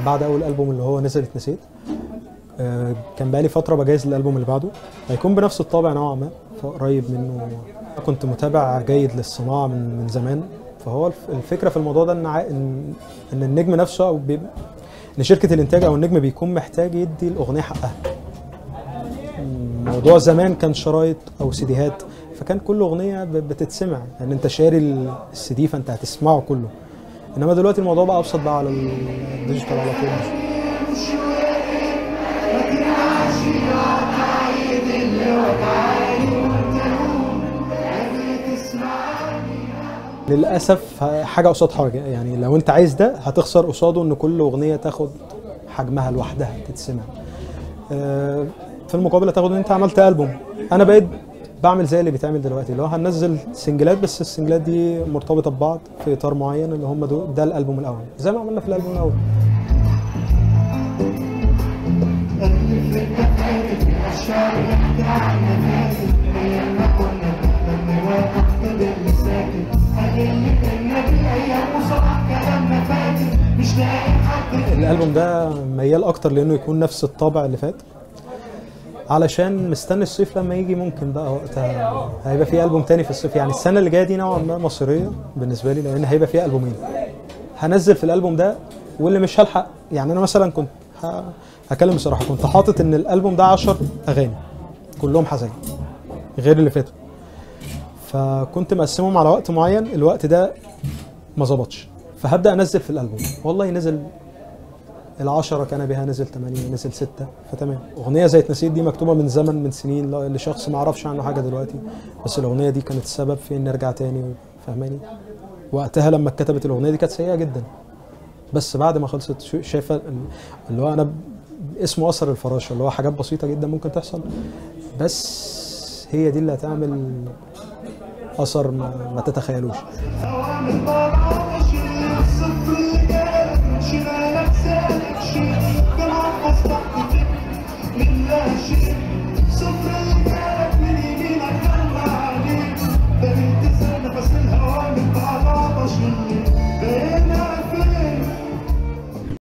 بعد اول البوم اللي هو نزل اتنسيت آه، كان بقالي فتره بجهز للالبوم اللي بعده هيكون بنفس الطابع نوعا ما فقريب منه كنت متابع جيد للصناعه من من زمان فهو الف- الفكره في الموضوع ده ان ع- ان ان النجم نفسه او بي- ان شركه الانتاج او النجم بيكون محتاج يدي الاغنيه حقها موضوع زمان كان شرايط او سيديهات فكان كل اغنيه ب- بتتسمع يعني انت شاري ال- السي فانت هتسمعه كله انما دلوقتي الموضوع بقى ابسط بقى على الديجيتال على طول للاسف ه- حاجه قصاد حاجه يعني لو انت عايز ده هتخسر قصاده ان كل اغنيه تاخد حجمها لوحدها تتسمع آه، في المقابل هتاخد ان انت عملت البوم انا بقيت بعمل زي اللي بيتعمل دلوقتي اللي هو هننزل سنجلات بس السنجلات دي مرتبطه ببعض في اطار معين اللي هم دول ده الالبوم الاول زي ما عملنا في الالبوم الاول الالبوم ده ميال اكتر لانه يكون نفس الطابع اللي فات علشان مستني الصيف لما يجي ممكن بقى وقتها هيبقى في البوم تاني في الصيف يعني السنه اللي جايه دي نوعا ما مصيريه بالنسبه لي لان هيبقى فيها البومين هنزل في الالبوم ده واللي مش هلحق يعني انا مثلا كنت ه- هكلم بصراحه كنت حاطط ان الالبوم ده 10 اغاني كلهم حزين غير اللي فاتوا فكنت مقسمهم على وقت معين الوقت ده ما ظبطش فهبدا انزل في الالبوم والله نزل العشرة كان بها نزل 8 نزل 6 فتمام اغنيه زي اتنسيت دي مكتوبه من زمن من سنين ل- لشخص ما اعرفش عنه حاجه دلوقتي بس الاغنيه دي كانت السبب في ان ارجع تاني فاهماني وقتها لما اتكتبت الاغنيه دي كانت سيئه جدا بس بعد ما خلصت شو- شايفه ال- اللي هو انا ب- اسمه اثر الفراشه اللي هو حاجات بسيطه جدا ممكن تحصل بس هي دي اللي هتعمل اثر ما, ما تتخيلوش صفر